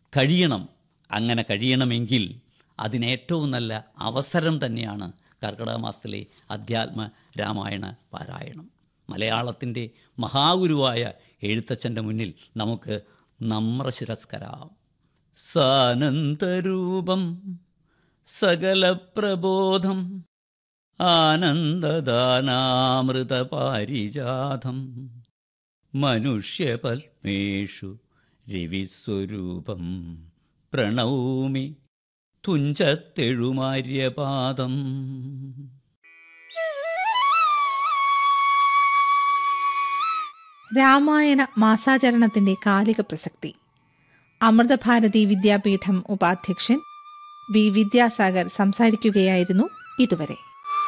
കഴിയണം അങ്ങനെ കഴിയണമെങ്കിൽ അതിനേറ്റവും നല്ല അവസരം തന്നെയാണ് കർക്കിടക മാസത്തിലെ അധ്യാത്മ രാമായണ പാരായണം മലയാളത്തിൻ്റെ മഹാഗുരുവായ എഴുത്തച്ഛൻ്റെ മുന്നിൽ നമുക്ക് നമ്രശിരസ്കരാം സാനന്ദരൂപം സകലപ്രബോധം ആനന്ദദാനാമൃതപാരിജാതം മനുഷ്യപത്മേഷു രവിസ്വരൂപം പ്രണൗമി തുഞ്ചത്തെഴുമാര്യപാദം രാമായണ മാസാചരണത്തിന്റെ കാലിക പ്രസക്തി അമൃതഭാരതി വിദ്യാപീഠം ഉപാധ്യക്ഷൻ വി വിദ്യാസാഗർ സംസാരിക്കുകയായിരുന്നു ഇതുവരെ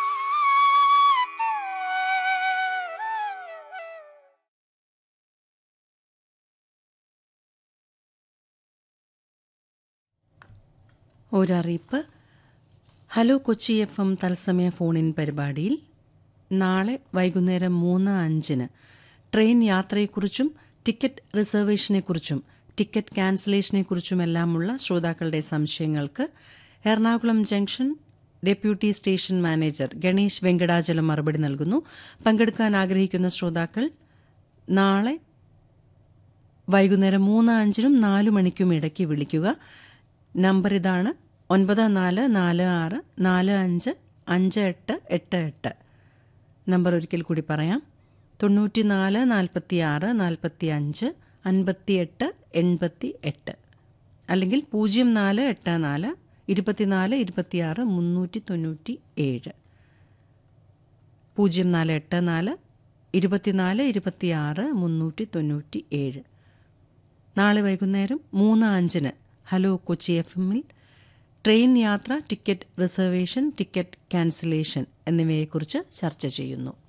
ഒരറിയിപ്പ് ഹലോ കൊച്ചി എഫ് എം തത്സമയ ഫോണിൻ പരിപാടിയിൽ നാളെ വൈകുന്നേരം മൂന്ന് അഞ്ചിന് ട്രെയിൻ യാത്രയെക്കുറിച്ചും ടിക്കറ്റ് റിസർവേഷനെക്കുറിച്ചും ടിക്കറ്റ് ക്യാൻസലേഷനെക്കുറിച്ചുമെല്ലാമുള്ള ശ്രോതാക്കളുടെ സംശയങ്ങൾക്ക് Ernakulam junction deputy station manager Ganesh Venkatachalam മറുപടി നൽകുന്നു പങ്കെടുക്കാൻ ആഗ്രഹിക്കുന്ന ശ്രോതാക്കൾ നാളെ വൈകുന്നേരം മൂന്ന് അഞ്ചിനും നാലു മണിക്കും ഇടയ്ക്ക് വിളിക്കുക നമ്പർ ഇതാണ് ഒൻപത് നാല് നാല് ആറ് നാല് അഞ്ച് അഞ്ച് എട്ട് എട്ട് എട്ട് നമ്പർ ഒരിക്കൽ കൂടി പറയാം തൊണ്ണൂറ്റി നാല് നാൽപ്പത്തി ആറ് നാൽപ്പത്തി അഞ്ച് അൻപത്തി എട്ട് എൺപത്തി എട്ട് അല്ലെങ്കിൽ പൂജ്യം നാല് എട്ട് നാല് ഇരുപത്തിനാല് ഇരുപത്തിയാറ് മുന്നൂറ്റി തൊണ്ണൂറ്റി ഏഴ് പൂജ്യം നാല് എട്ട് നാല് ഇരുപത്തിനാല് ഇരുപത്തിയാറ് മുന്നൂറ്റി തൊണ്ണൂറ്റി ഏഴ് നാളെ വൈകുന്നേരം മൂന്ന് അഞ്ചിന് ഹലോ കൊച്ചി എഫ് എമ്മിൽ ട്രെയിൻ യാത്ര ടിക്കറ്റ് റിസർവേഷൻ ടിക്കറ്റ് ക്യാൻസലേഷൻ എന്നിവയെക്കുറിച്ച് ചർച്ച ചെയ്യുന്നു